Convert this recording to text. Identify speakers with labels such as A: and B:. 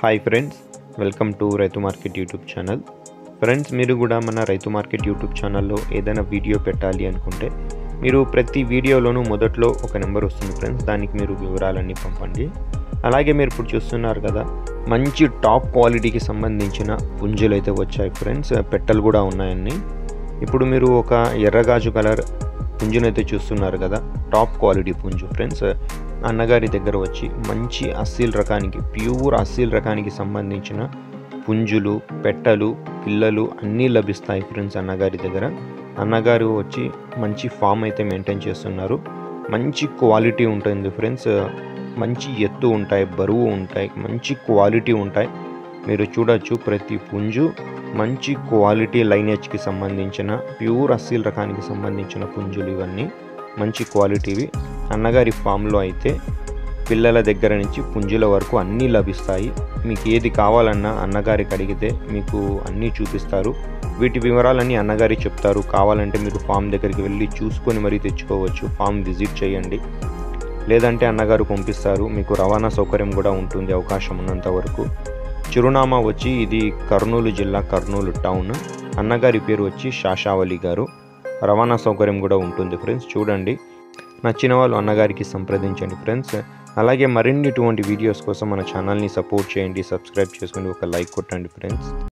A: hi friends welcome to Raithu market YouTube channel friends మీరు కూడా మన రైతు మార్కెట్ యూట్యూబ్ ఛానల్లో ఏదైనా వీడియో పెట్టాలి అనుకుంటే మీరు ప్రతి వీడియోలోనూ మొదట్లో ఒక నెంబర్ వస్తుంది ఫ్రెండ్స్ దానికి మీరు వివరాలన్నీ పంపండి అలాగే మీరు ఇప్పుడు చూస్తున్నారు కదా మంచి టాప్ క్వాలిటీకి సంబంధించిన పుంజులు అయితే వచ్చాయి ఫ్రెండ్స్ పెట్టెలు కూడా ఉన్నాయన్నీ ఇప్పుడు మీరు ఒక ఎర్రగాజు కలర్ పుంజునైతే చూస్తున్నారు కదా టాప్ క్వాలిటీ పుంజు ఫ్రెండ్స్ అన్నగారి దగ్గర వచ్చి మంచి అస్సీల్ రకానికి ప్యూర్ అస్సీల్ రకానికి సంబంధించిన పుంజులు పెట్టలు పిల్లలు అన్నీ లభిస్తాయి ఫ్రెండ్స్ అన్నగారి దగ్గర అన్నగారు వచ్చి మంచి ఫామ్ అయితే మెయింటైన్ చేస్తున్నారు మంచి క్వాలిటీ ఉంటుంది ఫ్రెండ్స్ మంచి ఎత్తు ఉంటాయి బరువు ఉంటాయి మంచి క్వాలిటీ ఉంటాయి మీరు చూడొచ్చు ప్రతి పుంజు మంచి క్వాలిటీ లైనేజ్కి సంబంధించిన ప్యూర్ అస్సీల్ రకానికి సంబంధించిన పుంజులు ఇవన్నీ మంచి క్వాలిటీవి అన్నగారి ఫామ్లో అయితే పిల్లల దగ్గర నుంచి పుంజుల వరకు అన్నీ లభిస్తాయి మీకు ఏది కావాలన్నా అన్నగారికి అడిగితే మీకు అన్నీ చూపిస్తారు వీటి వివరాలన్నీ అన్నగారి చెప్తారు కావాలంటే మీరు ఫామ్ దగ్గరికి వెళ్ళి చూసుకొని మరీ తెచ్చుకోవచ్చు ఫామ్ విజిట్ చేయండి లేదంటే అన్నగారు పంపిస్తారు మీకు రవాణా సౌకర్యం కూడా ఉంటుంది అవకాశం ఉన్నంత వరకు చిరునామా వచ్చి ఇది కర్నూలు జిల్లా కర్నూలు టౌన్ అన్నగారి పేరు వచ్చి శాషావలి గారు రవాణా సౌకర్యం కూడా ఉంటుంది ఫ్రెండ్స్ చూడండి నచ్చిన వాళ్ళు అన్నగారికి సంప్రదించండి ఫ్రెండ్స్ అలాగే మరిన్ని ఇటువంటి వీడియోస్ కోసం మన ఛానల్ని సపోర్ట్ చేయండి సబ్స్క్రైబ్ చేసుకోండి ఒక లైక్ కొట్టండి ఫ్రెండ్స్